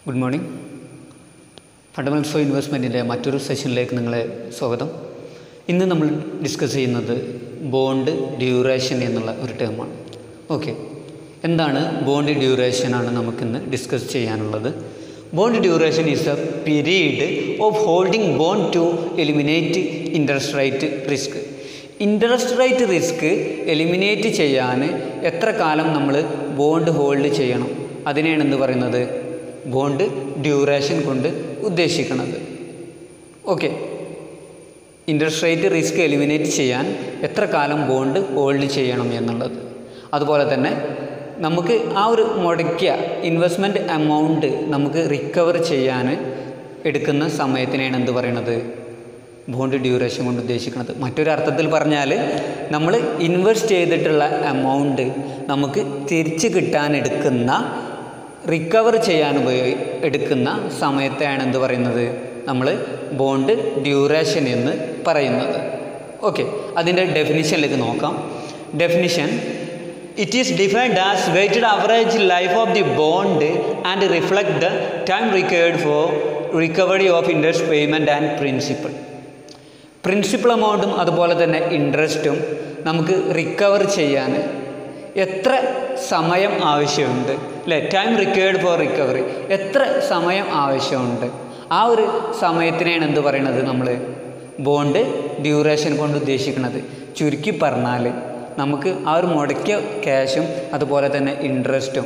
good morning fundamentals of ഇൻവെസ്റ്റ്മെൻറ്റിൻ്റെ മറ്റൊരു സെഷനിലേക്ക് നിങ്ങളെ സ്വാഗതം ഇന്ന് നമ്മൾ ഡിസ്കസ് ചെയ്യുന്നത് ബോണ്ട് ഡ്യൂറേഷൻ എന്നുള്ള ഒരു ടേമാണ് ഓക്കെ എന്താണ് ബോണ്ട് ഡ്യൂറേഷൻ ആണ് നമുക്കിന്ന് ഡിസ്കസ് ചെയ്യാനുള്ളത് bond duration is a period of holding bond to eliminate interest rate risk interest rate risk eliminate ചെയ്യാൻ എത്ര കാലം നമ്മൾ ബോണ്ട് ഹോൾഡ് ചെയ്യണം അതിനെയാണ് എന്ത് പറയുന്നത് ബോണ്ട് ഡ്യൂറേഷൻ കൊണ്ട് ഉദ്ദേശിക്കുന്നത് okay interest rate risk eliminate ചെയ്യാൻ എത്ര കാലം ബോണ്ട് ഹോൾഡ് ചെയ്യണം എന്നുള്ളത് അതുപോലെ തന്നെ നമുക്ക് ആ ഒരു മുടക്കിയ ഇൻവെസ്റ്റ്മെൻറ്റ് എമൗണ്ട് നമുക്ക് റിക്കവർ ചെയ്യാൻ എടുക്കുന്ന സമയത്തിനെയാണ് എന്ത് പറയുന്നത് ബോണ്ട് ഡ്യൂറേഷൻ കൊണ്ട് ഉദ്ദേശിക്കുന്നത് മറ്റൊരു അർത്ഥത്തിൽ പറഞ്ഞാൽ നമ്മൾ ഇൻവെസ്റ്റ് ചെയ്തിട്ടുള്ള എമൗണ്ട് നമുക്ക് തിരിച്ച് കിട്ടാൻ എടുക്കുന്ന റിക്കവർ ചെയ്യാൻ ഉപയോഗി എടുക്കുന്ന സമയത്തെയാണ് എന്ത് പറയുന്നത് നമ്മൾ ബോണ്ട് ഡ്യൂറേഷൻ എന്ന് പറയുന്നത് ഓക്കെ അതിൻ്റെ ഡെഫിനിഷനിലേക്ക് നോക്കാം definition it is defined as weighted average life of the bond and reflect the time required for recovery of interest payment and principle principal എമൗണ്ടും അതുപോലെ തന്നെ ഇൻട്രസ്റ്റും നമുക്ക് റിക്കവർ ചെയ്യാൻ എത്ര സമയം ആവശ്യമുണ്ട് അല്ലേ ടൈം റിക്വയർഡ് ഫോർ റിക്കവറി എത്ര സമയം ആവശ്യമുണ്ട് ആ ഒരു സമയത്തിനെയാണ് എന്ത് പറയുന്നത് നമ്മൾ ബോണ്ട് ഡ്യൂറേഷൻ കൊണ്ട് ഉദ്ദേശിക്കുന്നത് ചുരുക്കി പറഞ്ഞാൽ നമുക്ക് ആ ഒരു മുടക്കിയ ക്യാഷും അതുപോലെ തന്നെ ഇൻട്രസ്റ്റും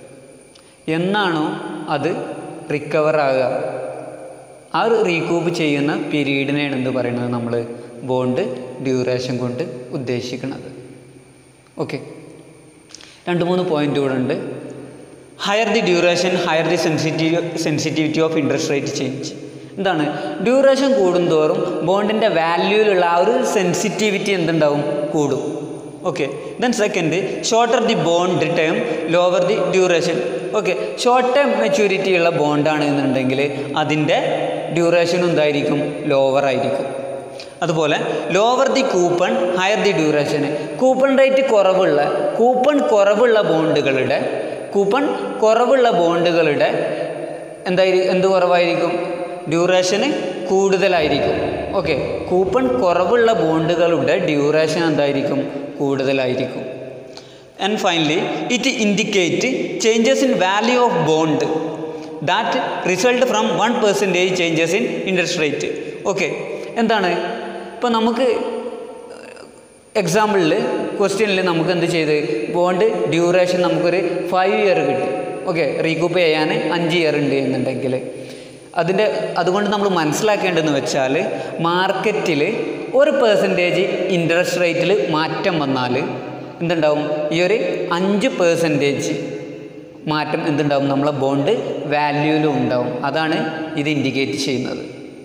എന്നാണോ അത് റിക്കവർ ആകുക ആ ഒരു റീകൂപ്പ് ചെയ്യുന്ന പീരീഡിനെയാണ് എന്ത് പറയുന്നത് നമ്മൾ ബോണ്ട് ഡ്യൂറേഷൻ കൊണ്ട് ഉദ്ദേശിക്കുന്നത് ഓക്കെ രണ്ട് മൂന്ന് പോയിൻ്റ് കൂടെ ഉണ്ട് higher the duration higher the sensitive sensitivity of interest rate change എന്താണ് ഡ്യൂറേഷൻ കൂടുന്തോറും ബോണ്ടിൻ്റെ വാല്യൂവിലുള്ള ആ ഒരു സെൻസിറ്റിവിറ്റി എന്തുണ്ടാവും കൂടും okay then second shorter the bond term lower the duration okay short term maturity ഉള്ള ബോണ്ടാണ് എന്നുണ്ടെങ്കിൽ അതിൻ്റെ ഡ്യൂറേഷൻ എന്തായിരിക്കും ലോവർ ആയിരിക്കും അതുപോലെ lower the coupon higher the duration coupon rate കുറവുള്ള കൂപ്പൺ കുറവുള്ള ബോണ്ടുകളുടെ കൂപ്പൺ കുറവുള്ള ബോണ്ടുകളുടെ എന്തായിരിക്കും എന്ത് കുറവായിരിക്കും ഡ്യൂറേഷന് കൂടുതലായിരിക്കും ഓക്കെ കൂപ്പൺ കുറവുള്ള ബോണ്ടുകളുടെ ഡ്യൂറേഷൻ എന്തായിരിക്കും കൂടുതലായിരിക്കും and finally it indicate changes in value of bond that result from one percentage changes in interest rate okay എന്താണ് ഇപ്പോൾ നമുക്ക് എക്സാമ്പിളിൽ ക്വസ്റ്റ്യനിൽ നമുക്ക് എന്ത് ചെയ്ത് ബോണ്ട് ഡ്യൂറേഷൻ നമുക്കൊരു ഫൈവ് ഇയർ കിട്ടി ഓക്കെ റീകൂപ്പ് ചെയ്യാൻ അഞ്ച് ഇയർ ഉണ്ട് എന്നുണ്ടെങ്കിൽ അതിൻ്റെ അതുകൊണ്ട് നമ്മൾ മനസ്സിലാക്കേണ്ടതെന്ന് വെച്ചാൽ മാർക്കറ്റിൽ ഒരു പെർസെൻറ്റേജ് ഇൻട്രസ്റ്റ് റേറ്റിൽ മാറ്റം വന്നാൽ എന്തുണ്ടാവും ഈ ഒരു അഞ്ച് പെർസെൻറ്റേജ് മാറ്റം എന്തുണ്ടാവും നമ്മളെ ബോണ്ട് വാല്യൂയിലും ഉണ്ടാവും അതാണ് ഇത് ഇൻഡിക്കേറ്റ് ചെയ്യുന്നത്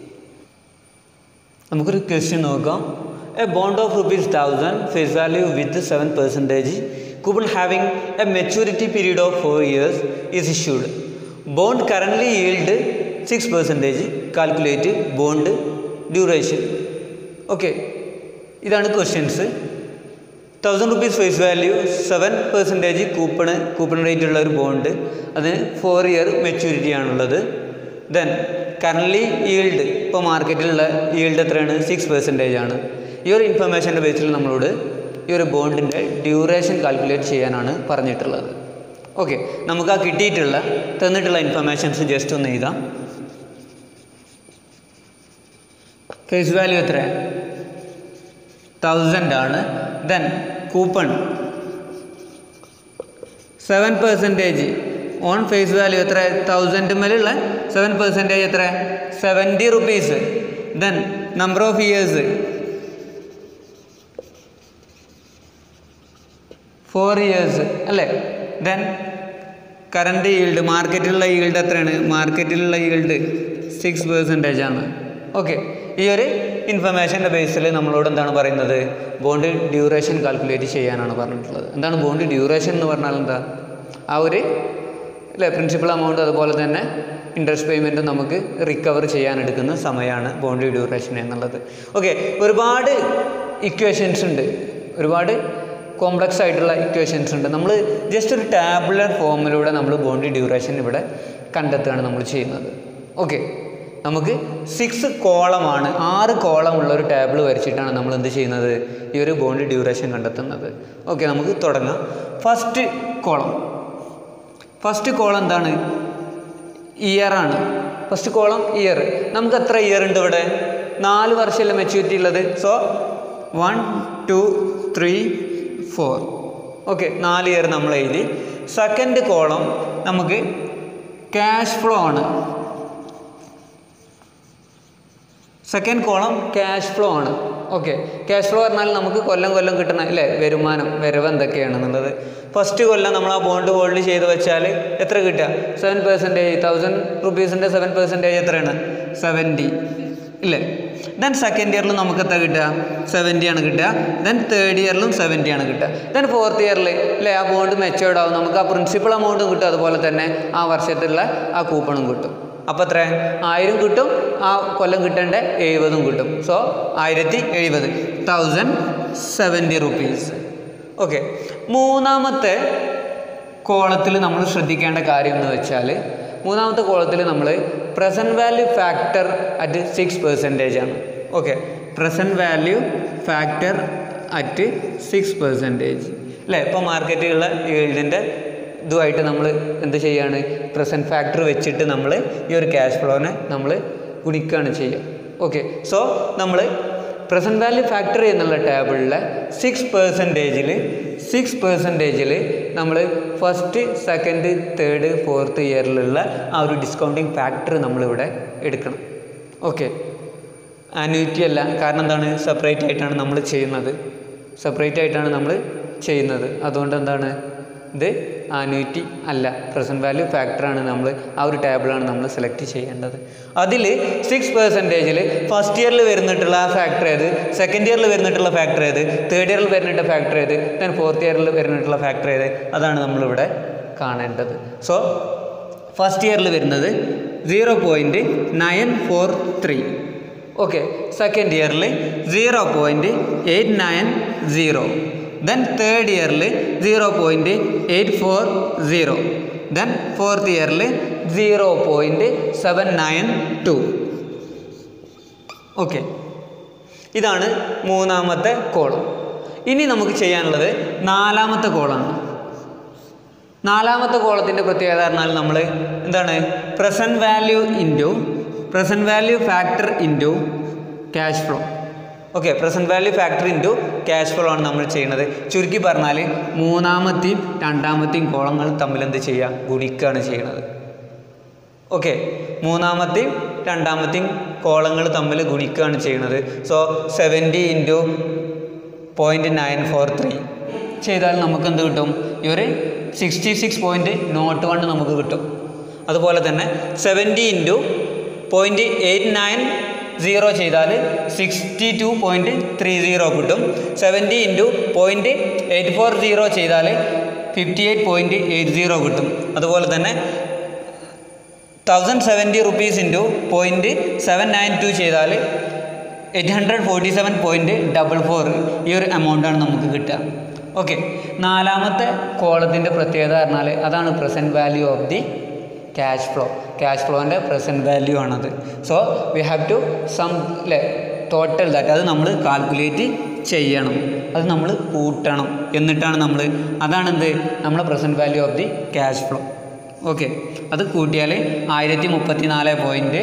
നമുക്കൊരു ക്വസ്റ്റ്യൻ നോക്കാം a bond of rupees thousand face value with seven percentage coupon having a maturity period of four years is issued bond currently yield six percentage calculate bond duration okay ഇതാണ് questions thousand rupees face value seven percentage coupon coupon rate ഉള്ള ഒരു bond അതിന് four year maturity ആണുള്ളത് then currently yield ഇപ്പോൾ മാർക്കറ്റിലുള്ള yield എത്രയാണ് six percentage ആണ് ഈ ഒരു ഇൻഫർമേഷൻ്റെ ബേസിൽ നമ്മളോട് ഈ ഒരു ബോണ്ടിൻ്റെ ഡ്യൂറേഷൻ കാൽക്കുലേറ്റ് ചെയ്യാനാണ് പറഞ്ഞിട്ടുള്ളത് ഓക്കെ നമുക്ക് ആ കിട്ടിയിട്ടുള്ള തന്നിട്ടുള്ള ഇൻഫർമേഷൻസ് ജസ്റ്റ് ഒന്ന് എഴുതാം ഫേസ് വാല്യൂ എത്ര തൗസൻഡ് ആണ് then coupon seven percentage on face value എത്ര തൗസൻഡ് മേലുള്ള സെവൻ പെർസെൻറ്റേജ് എത്ര seventy rupees then number of years four years അല്ലേ ദെൻ കറണ്ട് ഈൽഡ് മാർക്കറ്റിലുള്ള ഈൽഡ് എത്രയാണ് മാർക്കറ്റിലുള്ള ഈൽഡ് സിക്സ് പെർസെൻറ്റേജ് ആണ് ഓക്കെ ഈ ഒരു ഇൻഫർമേഷൻ്റെ ബേസിൽ നമ്മളോട് എന്താണ് പറയുന്നത് ബോണ്ട് ഡ്യൂറേഷൻ കാൽക്കുലേറ്റ് ചെയ്യാനാണ് പറഞ്ഞിട്ടുള്ളത് എന്താണ് ബോണ്ട് ഡ്യൂറേഷൻ എന്ന് പറഞ്ഞാൽ എന്താ ആ ഒരു അല്ലേ പ്രിൻസിപ്പൽ എമൗണ്ട് അതുപോലെ തന്നെ ഇൻട്രസ്റ്റ് പേയ്മെൻറ്റും നമുക്ക് റിക്കവർ ചെയ്യാൻ എടുക്കുന്ന സമയമാണ് ബോണ്ട് ഡ്യൂറേഷൻ എന്നുള്ളത് ഓക്കെ ഒരുപാട് ഇക്വേഷൻസ് ഉണ്ട് ഒരുപാട് കോംപ്ലക്സ് ആയിട്ടുള്ള ഇക്വേഷൻസ് ഉണ്ട് നമ്മൾ ജസ്റ്റ് ഒരു ടാബുലർ ഫോമിലൂടെ നമ്മൾ ബോണ്ട് ഡ്യൂറേഷൻ ഇവിടെ കണ്ടെത്തുകയാണ് നമ്മൾ ചെയ്യുന്നത് ഓക്കെ നമുക്ക് സിക്സ് കോളമാണ് ആറ് കോളം ഉള്ള ഒരു ടേബിൾ വരച്ചിട്ടാണ് നമ്മൾ എന്ത് ചെയ്യുന്നത് ഈ ഒരു ബോണ്ട് ഡ്യൂറേഷൻ കണ്ടെത്തുന്നത് ഓക്കെ നമുക്ക് തുടങ്ങാം ഫസ്റ്റ് കോളം ഫസ്റ്റ് കോളം എന്താണ് ഇയർ ആണ് ഫസ്റ്റ് കോളം ഇയർ നമുക്ക് എത്ര ഇയർ ഉണ്ട് ഇവിടെ നാല് വർഷമല്ലേ മെച്യൂരിറ്റി ഉള്ളത് so one two three four okay നാല് ഇയർ നമ്മൾ എഴുതി സെക്കൻഡ് കോളം നമുക്ക് ക്യാഷ് ഫ്ലോ ആണ് സെക്കൻഡ് കോളം ക്യാഷ് ഫ്ലോ ആണ് ഓക്കെ ക്യാഷ് ഫ്ലോ പറഞ്ഞാൽ നമുക്ക് കൊല്ലം കൊല്ലം കിട്ടണ അല്ലേ വരുമാനം വരവ് എന്തൊക്കെയാണെന്നുള്ളത് ഫസ്റ്റ് കൊല്ലം നമ്മൾ ആ ബോണ്ട് ഹോൾഡ് ചെയ്ത് വെച്ചാൽ എത്ര കിട്ടുക സെവൻ പെർസെൻറ്റേജ് തൗസൻഡ് റുപ്പീസിൻ്റെ സെവൻ പെർസെൻറ്റേജ് എത്രയാണ് സെവൻറ്റി ഇല്ലേ ദെൻ സെക്കൻഡ് ഇയറിൽ നമുക്ക് എത്ര കിട്ടുക സെവൻറ്റി ആണ് കിട്ടുക ദെൻ തേർഡ് ഇയറിലും സെവൻറ്റി ആണ് കിട്ടുക ദെൻ ഫോർത്ത് ഇയറിൽ അല്ലേ ആ ബോണ്ട് മെച്ചേർഡ് ആവും നമുക്ക് ആ പ്രിൻസിപ്പൾ എമൗണ്ടും കിട്ടും അതുപോലെ തന്നെ ആ വർഷത്തിലുള്ള ആ കൂപ്പണും കിട്ടും അപ്പോൾ എത്ര ആയിരം കിട്ടും ആ കൊല്ലം കിട്ടേണ്ട എഴുപതും കിട്ടും സോ ആയിരത്തി എഴുപത് തൗസൻഡ് സെവൻറ്റി റുപ്പീസ് ഓക്കെ മൂന്നാമത്തെ കോളത്തിൽ നമ്മൾ ശ്രദ്ധിക്കേണ്ട കാര്യം എന്ന് വെച്ചാൽ മൂന്നാമത്തെ കോളത്തിൽ നമ്മൾ present value factor at six percentage ആണ് okay present value factor at six percentage അല്ലേ ഇപ്പോൾ മാർക്കറ്റിലുള്ള ഈൽഡിൻ്റെ ഇതുമായിട്ട് നമ്മൾ എന്ത് ചെയ്യാണ് പ്രസൻറ്റ് ഫാക്ടർ വെച്ചിട്ട് നമ്മൾ ഈ ഒരു ക്യാഷ് ഫ്ലോനെ നമ്മൾ ഗുണിക്കുകയാണ് ചെയ്യുക ഓക്കെ സോ നമ്മൾ പ്രസൻറ്റ് വാല്യൂ ഫാക്ടർ എന്നുള്ള ടേബിളിലെ സിക്സ് പെർസെൻറ്റേജിൽ സിക്സ് പെർസെൻറ്റേജിൽ നമ്മൾ ഫസ്റ്റ് സെക്കൻഡ് തേർഡ് ഫോർത്ത് ഇയറിലുള്ള ആ ഒരു ഡിസ്കൗണ്ടിങ് ഫാക്ടർ നമ്മളിവിടെ എടുക്കണം ഓക്കെ ആനുവിറ്റി അല്ല കാരണം എന്താണ് സെപ്പറേറ്റ് ആയിട്ടാണ് നമ്മൾ ചെയ്യുന്നത് സെപ്പറേറ്റ് ആയിട്ടാണ് നമ്മൾ ചെയ്യുന്നത് അതുകൊണ്ട് എന്താണ് ഇത് ആനുവിറ്റി അല്ല പ്രസൻറ്റ് വാല്യൂ ഫാക്ടറാണ് നമ്മൾ ആ ഒരു ടേബിളാണ് നമ്മൾ സെലക്ട് ചെയ്യേണ്ടത് അതിൽ സിക്സ് പെർസെൻറ്റേജിൽ ഫസ്റ്റ് ഇയറിൽ വരുന്നിട്ടുള്ള ആ ഫാക്ടർ ഏത് സെക്കൻഡ് ഇയറിൽ വരുന്നിട്ടുള്ള ഫാക്ടർ ഏത് തേർഡ് ഇയറിൽ വരുന്നിട്ടുള്ള ഫാക്ടർ ഏത് ദെൻ ഫോർത്ത് ഇയറിൽ വരുന്നിട്ടുള്ള ഫാക്ടർ ഏത് അതാണ് നമ്മളിവിടെ കാണേണ്ടത് സോ ഫസ്റ്റ് ഇയറിൽ വരുന്നത് zero point nine four three okay second ഇയറിൽ zero point eight nine zero then third ഇയറിൽ zero point eight four zero then fourth ഇയറിൽ zero point seven nine two okay ഇതാണ് മൂന്നാമത്തെ കോളം ഇനി നമുക്ക് ചെയ്യാനുള്ളത് നാലാമത്തെ കോളാണ് നാലാമത്തെ കോളത്തിൻ്റെ പ്രത്യേകത പറഞ്ഞാൽ നമ്മൾ എന്താണ് present value into present value factor into cash flow okay present value factor into cash flow ആണ് നമ്മൾ ചെയ്യുന്നത് ചുരുക്കി പറഞ്ഞാൽ മൂന്നാമത്തെയും രണ്ടാമത്തെയും കോളങ്ങൾ തമ്മിൽ എന്ത് ചെയ്യുക ഗുണിക്കുകയാണ് ചെയ്യുന്നത് ഓക്കെ മൂന്നാമത്തെയും രണ്ടാമത്തെയും കോളങ്ങൾ തമ്മിൽ ഗുണിക്കുകയാണ് ചെയ്യുന്നത് so seventy into point nine four three ചെയ്താൽ നമുക്ക് എന്ത് കിട്ടും ഈ ഒരു sixty six point nought one നമുക്ക് കിട്ടും അതുപോലെ തന്നെ seventy into point eight nine zero ചെയ്താൽ sixty two point three zero കിട്ടും seventy into point eight four zero ചെയ്താൽ fifty eight point eight zero കിട്ടും അതുപോലെ തന്നെ thousand seventy rupees into point seven nine two ചെയ്താൽ eight hundred forty seven point double four ഈ ഒരു എമൗണ്ടാണ് നമുക്ക് കിട്ടുക ഓക്കെ നാലാമത്തെ കോളത്തിൻ്റെ പ്രത്യേകത പറഞ്ഞാൽ അതാണ് present value of the cash flow cash ഫ്ലോൻ്റെ പ്രസൻറ്റ് വാല്യൂ ആണത് so we have to sum അല്ലേ ടോട്ടൽ ദാറ്റ് അത് നമ്മൾ കാൽക്കുലേറ്റ് ചെയ്യണം അത് നമ്മൾ കൂട്ടണം എന്നിട്ടാണ് നമ്മൾ അതാണ് എന്ത് നമ്മുടെ present value of the cash flow okay അത് കൂട്ടിയാൽ ആയിരത്തി മുപ്പത്തി നാല് പോയിൻറ്റ്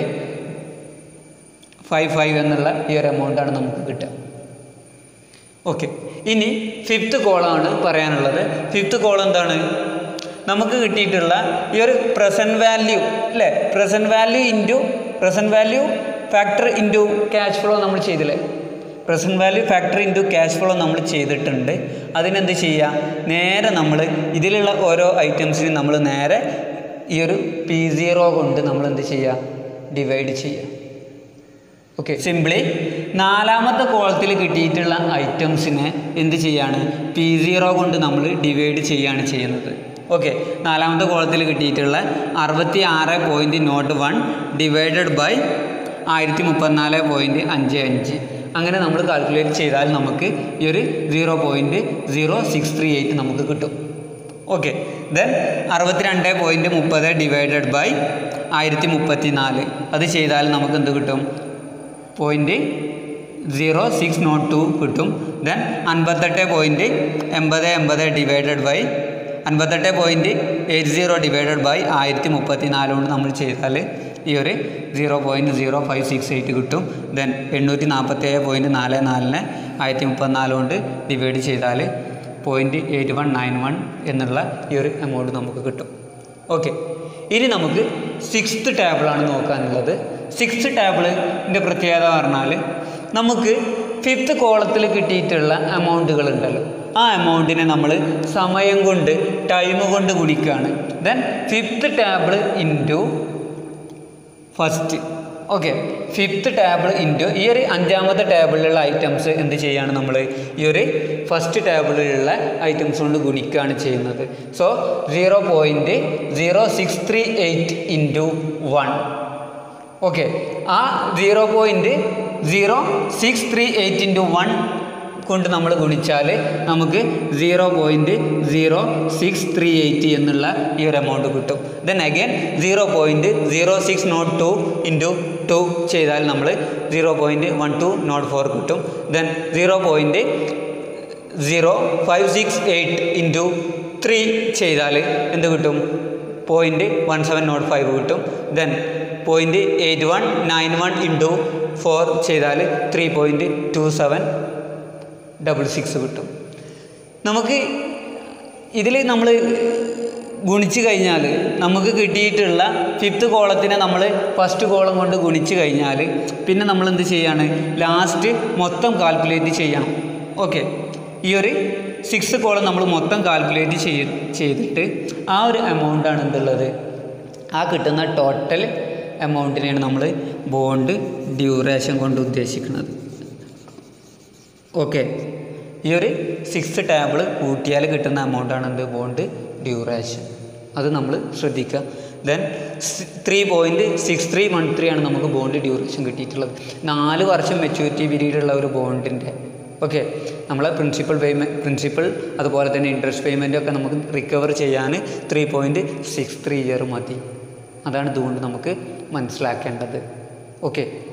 ഫൈവ് ഫൈവ് എന്നുള്ള ഈ ഒരു എമൗണ്ടാണ് നമുക്ക് കിട്ടുക ഓക്കെ ഇനി ഫിഫ്ത്ത് കോളമാണ് പറയാനുള്ളത് ഫിഫ്ത്ത് കോളം എന്താണ് നമുക്ക് കിട്ടിയിട്ടുള്ള ഈ ഒരു പ്രസൻറ്റ് വാല്യൂ അല്ലേ present value into present value factor into cash flow നമ്മൾ ചെയ്തില്ലേ present value factor into cash flow നമ്മൾ ചെയ്തിട്ടുണ്ട് അതിനെന്ത് ചെയ്യുക നേരെ നമ്മൾ ഇതിലുള്ള ഓരോ ഐറ്റംസിനും നമ്മൾ നേരെ ഈ ഒരു പി സീറോ കൊണ്ട് നമ്മൾ എന്ത് ചെയ്യുക ഡിവൈഡ് ചെയ്യുക ഓക്കെ സിംപ്ലി നാലാമത്തെ കോളത്തിൽ കിട്ടിയിട്ടുള്ള ഐറ്റംസിനെ എന്ത് ചെയ്യാണ് പി സീറോ കൊണ്ട് നമ്മൾ ഡിവൈഡ് ചെയ്യുകയാണ് ചെയ്യുന്നത് ഓക്കെ നാലാമത്തെ കോളത്തിൽ കിട്ടിയിട്ടുള്ള അറുപത്തി ആറ് point nought one divided by ആയിരത്തി മുപ്പത്തിനാല് പോയിൻറ്റ് അഞ്ച് അഞ്ച് അങ്ങനെ നമ്മൾ കാൽക്കുലേറ്റ് ചെയ്താൽ നമുക്ക് ഈ ഒരു zero point zero six three eight നമുക്ക് കിട്ടും ഓക്കെ ദെൻ അറുപത്തിരണ്ട് പോയിൻറ്റ് മുപ്പത് ഡിവൈഡഡ് ബൈ ആയിരത്തി മുപ്പത്തി നാല് അത് ചെയ്താൽ നമുക്ക് എന്ത് കിട്ടും point zero six nought two കിട്ടും ദെൻ അൻപത്തെട്ട് പോയിൻറ്റ് എൺപത് എൺപത് ഡിവൈഡഡ് ബൈ അൻപത്തെട്ട് point eight zero divided by ആയിരത്തി മുപ്പത്തി നാല് കൊണ്ട് നമ്മൾ ചെയ്താൽ ഈ ഒരു zero point zero five six eight കിട്ടും ദെൻ എണ്ണൂറ്റി നാൽപ്പത്തി ഏഴ് പോയിൻറ്റ് നാല് നാലിനെ ആയിരത്തി മുപ്പത്തിനാല് കൊണ്ട് ഡിവൈഡ് ചെയ്താൽ point eight one nine one എന്നുള്ള ഈ ഒരു എമൗണ്ട് നമുക്ക് കിട്ടും ഓക്കെ ഇനി നമുക്ക് സിക്സ്ത് ടേബിളാണ് നോക്കാനുള്ളത് സിക്സ്ത് ടേബിളിൻ്റെ പ്രത്യേകത പറഞ്ഞാൽ നമുക്ക് ഫിഫ്ത്ത് കോളത്തിൽ കിട്ടിയിട്ടുള്ള എമൗണ്ടുകൾ ഉണ്ടല്ലോ ആ എമൗണ്ടിനെ നമ്മൾ സമയം കൊണ്ട് ടൈം കൊണ്ട് ഗുണിക്കുകയാണ് then fifth table into first okay fifth table into ഈ ഒരു അഞ്ചാമത്തെ ടേബിളിലുള്ള ഐറ്റംസ് എന്ത് ചെയ്യാണ് നമ്മൾ ഈ ഒരു ഫസ്റ്റ് ടേബിളിലുള്ള ഐറ്റംസ് കൊണ്ട് ഗുണിക്കുകയാണ് ചെയ്യുന്നത് so zero point zero six three eight into one okay ആ zero point zero six three eight into one കൊണ്ട് നമ്മൾ ഗുണിച്ചാൽ നമുക്ക് zero point zero six three eight എന്നുള്ള ഈ ഒരു എമൗണ്ട് കിട്ടും then again zero point zero six nought two into two ചെയ്താൽ നമ്മൾ zero point one two nought four കിട്ടും then zero point zero five six eight into three ചെയ്താൽ എന്ത് കിട്ടും point one seven nought five കിട്ടും then point eight one nine one into four ചെയ്താൽ three point two seven double six കിട്ടും നമുക്ക് ഇതിൽ നമ്മൾ ഗുണിച്ച് കഴിഞ്ഞാൽ നമുക്ക് കിട്ടിയിട്ടുള്ള ഫിഫ്ത്ത് കോളത്തിനെ നമ്മൾ ഫസ്റ്റ് കോളം കൊണ്ട് ഗുണിച്ച് കഴിഞ്ഞാൽ പിന്നെ നമ്മൾ എന്ത് ചെയ്യാണ് ലാസ്റ്റ് മൊത്തം കാൽക്കുലേറ്റ് ചെയ്യണം ഓക്കെ ഈ ഒരു സിക്സ് കോളം നമ്മൾ മൊത്തം കാൽക്കുലേറ്റ് ചെയ്ത് ചെയ്തിട്ട് ആ ഒരു എമൗണ്ടാണ് എന്തുള്ളത് ആ കിട്ടുന്ന ടോട്ടൽ എമൗണ്ടിനെയാണ് നമ്മൾ ബോണ്ട് ഡ്യൂറേഷൻ കൊണ്ട് ഉദ്ദേശിക്കുന്നത് ഓക്കെ ഈ ഒരു സിക്സ് ടേബിൾ കൂട്ടിയാൽ കിട്ടുന്ന എമൗണ്ടാണ് എന്ത് ബോണ്ട് ഡ്യൂറേഷൻ അത് നമ്മൾ ശ്രദ്ധിക്കുക then three point six three one three ആണ് നമുക്ക് ബോണ്ട് ഡ്യൂറേഷൻ കിട്ടിയിട്ടുള്ളത് നാല് വർഷം മെച്യൂരിറ്റി പീരീഡുള്ള ഒരു ബോണ്ടിൻ്റെ ഓക്കെ നമ്മളെ പ്രിൻസിപ്പൽ പേയ്മെൻറ്റ് പ്രിൻസിപ്പൽ അതുപോലെ തന്നെ ഇൻട്രസ്റ്റ് പേയ്മെൻ്റ് ഒക്കെ നമുക്ക് റിക്കവർ ചെയ്യാൻ three point six three year മതി അതാണ് ഇതുകൊണ്ട് നമുക്ക് മനസ്സിലാക്കേണ്ടത് ഓക്കെ